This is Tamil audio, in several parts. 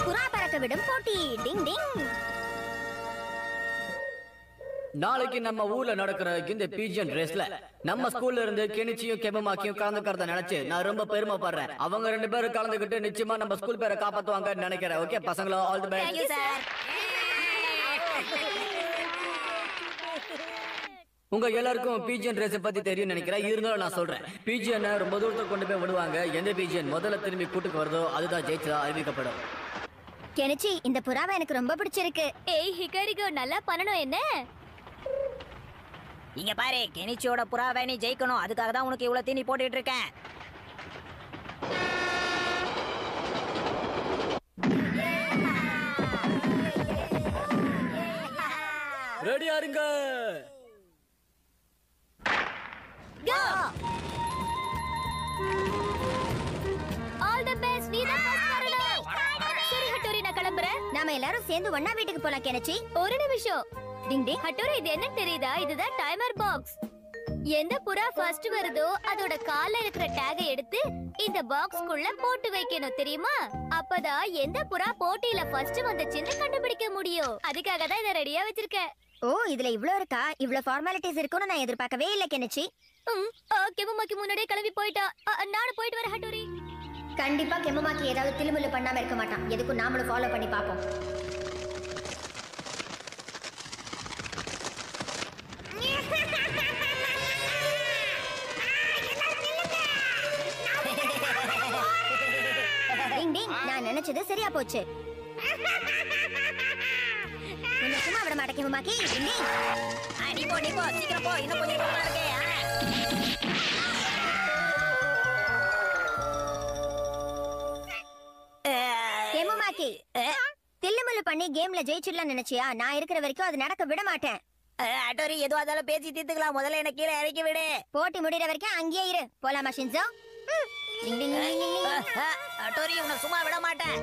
புறா பறக்க விடும் போட்டி டிங் டிங் நாளைக்கு நம்ம ஊர்ல நடக்கிற இந்த பீஜன் ரேஸ்ல நம்ம ஸ்கூல்ல இருந்து கெனிச்சியும் கெமமாக்கியும் கலந்துக்கிறத நினைச்சு நான் ரொம்ப பெருமைப்படுறேன் அவங்க ரெண்டு பேரும் கலந்துக்கிட்டு நிச்சயமா நம்ம ஸ்கூல் பேரை காப்பாத்துவாங்கன்னு நினைக்கிறேன் ஓகே பசங்களோ all the best thank you sir உங்க எல்லாருக்கும் பிஜிஎன் ரேஸ் பத்தி தெரியும் நினைக்கிறேன் இருந்தாலும் நான் சொல்றேன் பிஜிஎன் ரொம்ப தூரத்துக்கு கொண்டு போய் விடுவாங்க எந்த பிஜிஎன் முதல்ல திரும்பி கூட்டுக்கு வருதோ அதுதான் ஜெயிச்சதா அறிவிக்கப்படும் கெனிச்சி இந்த புறாவை எனக்கு ரொம்ப பிடிச்சிருக்கு ஏய் ஹிகாரிகோ நல்லா பண்ணணும் என்ன இங்க பாரு கெனிச்சியோட புறாவை நீ ஜெயிக்கணும் அதுக்காக தான் உனக்கு இவ்வளவு தீனி போட்டுட்டு இருக்கேன் ரெடியா இருங்க ஆல் தி பெஸ்ட் நீ தான் first வரணும் சரி ஹட்டோரி நான் கிளம்புறேன் நாம எல்லாரும் சேர்ந்து ஒண்ணா வீட்டுக்கு போலாம் கெனிச்சி ஒரு நிமிஷம் டிங் டிங் ஹட்டோரி இது என்ன தெரியுதா இதுதான் டைமர் பாக்ஸ் எந்த புறா ஃபர்ஸ்ட் வருதோ அதோட கால்ல இருக்கிற டேகை எடுத்து இந்த பாக்ஸ்க்குள்ள போட்டு வைக்கணும் தெரியுமா அப்பதான் எந்த புறா போட்டியில ஃபர்ஸ்ட் வந்துச்சுன்னு கண்டுபிடிக்க முடியும் அதுக்காக தான் இதை ரெடியா வச்சிருக்கேன் ஓ இதுல இவ்ளோ இருக்கா இவ்ளோ ஃபார்மாலிட்டிஸ் இருக்கும்னு நான் எதிர்பார்க்கவே இல்ல கெனிச்சி ம், ஆ, கெமுமாக்கு முன்னாடியே கிளம்பி போயிட்டா ஆ, நானும் போயிட்டு வரேன் ஹட்டோரி கண்டிப்பா கெம்மமாக்கி ஏதாவது திலுமுல்லு பண்ணாம இருக்க மாட்டான் எதுக்கும் நாமளும் ஃபாலோ பண்ணி பாப்போம் டிங் டிங் நான் நினைச்சது சரியா போச்சு உன்னை சும்மா விட மாட்டேன் கெம்மமாக்கி டிங் டிங் ஆ, நீ போ நீ போ சீக்கிரம் போ இன்னும் கொஞ்சம் தூரமா இருக்கே ஆ. கெம்மமாக்கி தில்லுமுல்லு பண்ணி கேம்ல ஜெயிச்சிடலாம் நினைச்சியா நான் இருக்கிற வரைக்கும் அது நடக்க விட மாட்டேன் அஹ், அட்டோரி எதுவா இருந்தாலும் பேசி தீர்த்துக்கலாம் முதல்ல என்ன கீழே இறக்கி விடு போட்டி முடிகிற வரைக்கும் அங்கேயே இரு போலாமா ஷின்சோ ம். டிங் டிங் டிங் டிங் டிங். அஹ், அஹ், அட்டோரி உன்னை சும்மா விட மாட்டேன்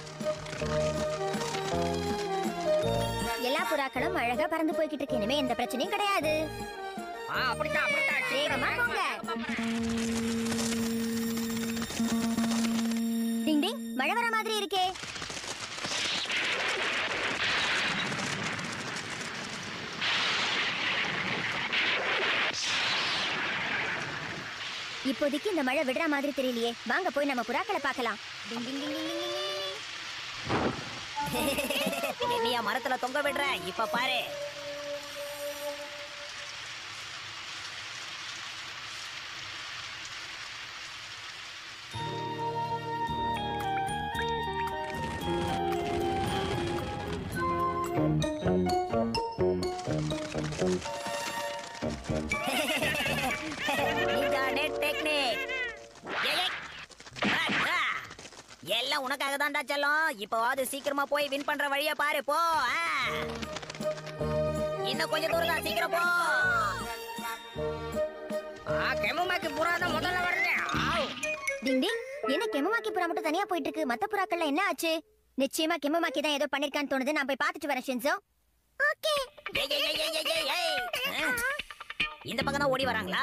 எல்லா புறாக்களும் அழகா பறந்து போய்கிட்டு இருக்கு இனிமே எந்த பிரச்சனையும் கிடையாது அப்படித்தான் அப்படித்தான் வேகமா போங்க டிங் டிங் மழை வர மாதிரி இருக்கே இப்போதைக்கு இந்த மழை விடுற மாதிரி தெரியலையே வாங்க போய் நம்ம புறாக்களை பார்க்கலாம் டிங் டிங் டிங் டிங் டிங் டிங் டிங். என்னையா மரத்துல தொங்க விடுற இப்ப பாரு Ninja net technique. ஏய், ஏய். ஆ, ஆ. எல்லாம் உனக்காக தான்டா செல்லம் இப்பவாவது சீக்கிரமா போய் வின் பண்ற வழிய பாரு போ ஆ. இன்னும் கொஞ்சம் தூரம் தான் சீக்கிரம் போ கெமுமாக்கு புறாதான் முதல்ல வருது டிங் டிங் என்ன கெமமாக்கி புறா மட்டும் தனியா போயிட்டு இருக்கு மத்த புறாக்கள்ல என்ன ஆச்சு நிச்சயமா கெமமாக்கி தான் ஏதோ பண்ணிருக்கான்னு தோணுது நான் போய் பார்த்துட்டு வரேன் ஷின்சோ ஓகே ஏய், ஏய், ஏய், ஏய், ஏய், ஏய், ஏய். ஆ. இந்த பக்கம் தான் ஓடி வராங்களா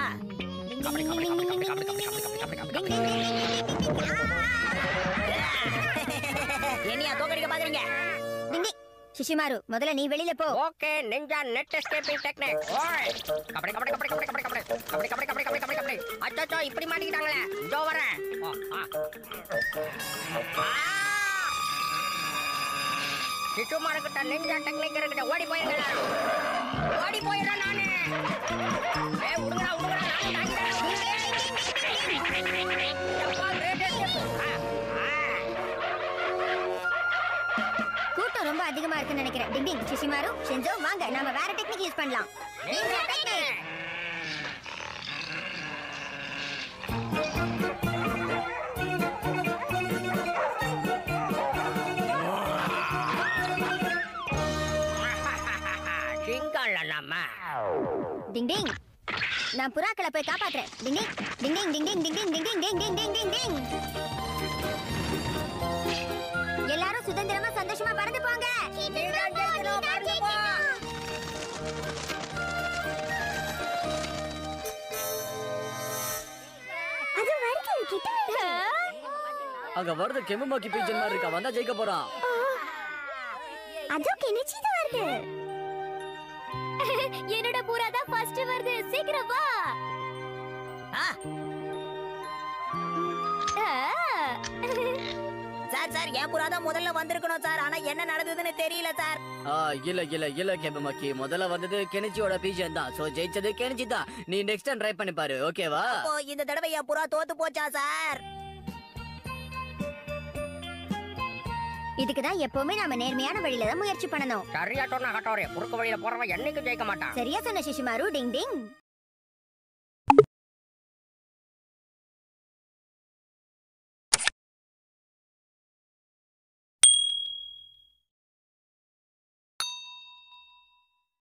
என்னையா தோக்கடிக்க பாக்குறீங்க சிஷிமாரு முதல்ல நீ வெளியில போ okay ninja net escaping technique ஓய் கபடி கபடி கபடி கபடி கபடி கபடி கபடி கபடி கபடி கபடி கபடி கபடி அச்சோ இப்படி மாட்டிக்கிட்டாங்களே இதோ வரேன் ஓ, ஆ. ஆ! சிசுமா இருக்கிட்ட நிஞ்சா டெக்னிக் இருக்கிட்ட ஓடி போயிருங்க எல்லாரும். ஓடி போயிடுறேன் நானு ஏய் விடுங்கடா விடுங்கடா நானு தாங்கிக்கிறேன் எப்பா, great escape. ஆ, ஆ. கூட்டம் ரொம்ப அதிகமா இருக்குன்னு நினைக்கிறேன் டிங் டிங் சிஷிமாரு ஷின்சோ வாங்க நாம வேற டெக்னிக் யூஸ் பண்ணலாம் நிஞ்சா டெக்னிக் சிங்கல்ல நம்ம டிங் டிங் நான் புறாக்களை போய் காப்பாத்துறேன் டிங் டிங் டிங் டிங் டிங் டிங் டிங் டிங் டிங் டிங் டிங் டிங் டிங் டிங் எல்லாரும் சுதந்திரமா சந்தோஷமா பறந்து போங்க அங்க வருது கெமுமாக்கி பீஜன் மாதிரி இருக்கா வந்தா ஜெயிக்க போறான் அதோ கெனிச்சி தான் வருது என்னோட புறா தான் ஃபர்ஸ்ட் வருது சீக்கிரம் வா ஆ, ஆ. சார் சார் என் புறா தான் முதல்ல வந்திருக்கணும் சார் ஆனா என்ன நடந்ததுன்னு தெரியல சார் ஆ, இல்ல இல்ல இல்ல கெமமாக்கி முதல்ல வந்தது கெனிச்சியோட பீஜன் தான் சோ ஜெயிச்சது கெனிச்சி தான் நீ நெக்ஸ்ட் டைம் ட்ரை பண்ணி பாரு ஓகேவா அப்போ இந்த தடவை என் புறா தோத்து போச்சா சார் இதுக்கு தான் எப்பவுமே நாம நேர்மையான வழியில தான் முயற்சி பண்ணணும் சரியா சொன்ன ஹட்டோரி குறுக்கு வழியில போறவன் என்னைக்கும் ஜெயிக்க மாட்டான் சரியா சொன்ன சிசுமாரு டிங் டிங்